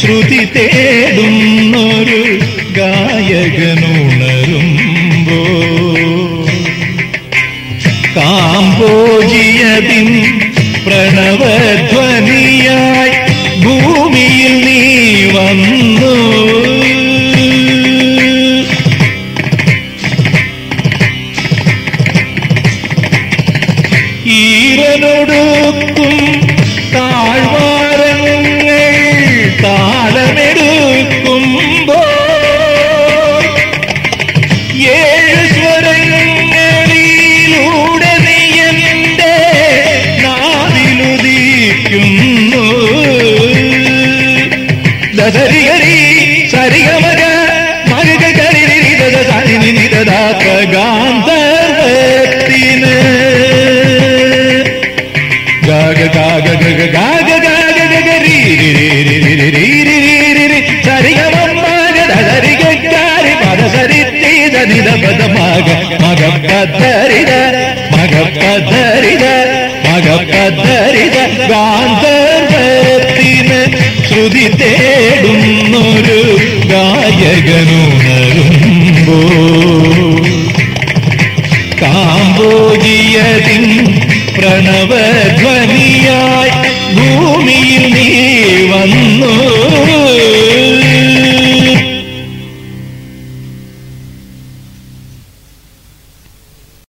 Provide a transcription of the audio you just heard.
ശ്രുതി തേടുന്നൊരു ഗായകനുണരുമ്പോ കാമ്പോജിയതിൻ പ്രണവധ്വനിയായി ഭൂമിയിൽ നീ വന്നു ഈരനൊടുക്കും താഴ്വാരങ്ങൾ താളമെടുക്കുമ്പോ ഏഴ് സ്വരങ്ങളിലൂടെ നീ എന്റെ നാവിലുദിക്കുന്നു ദസരികരി സരിഗമക മരുക കരിരിതത സരിനിതദാത്ത ഗാന്ധർവത്തിന് ഗാഗ ഗാഗ ഗഗ ഗാഗ ഗാഗ ഗഗ രീ രി രി രി രി രി രി രി രി രി രി സരിഗമമ്മ ഗദ സരിഗ ഗാരി പദ സരി തീ ധനി ധ പദ മഗ മഗ പദ്ധരിത മഗ പദ്ധരിത മഗ പദ്ധരിത ഗാന്ധർവത്തിന് ശ്രുതി തേടുന്നൊരു ഗായകനുണരുമ്പോ കാമ്പോജിയതിൻ പ്രണവധ്വനിയായി ഭൂമിയിൽ നീ വന്നു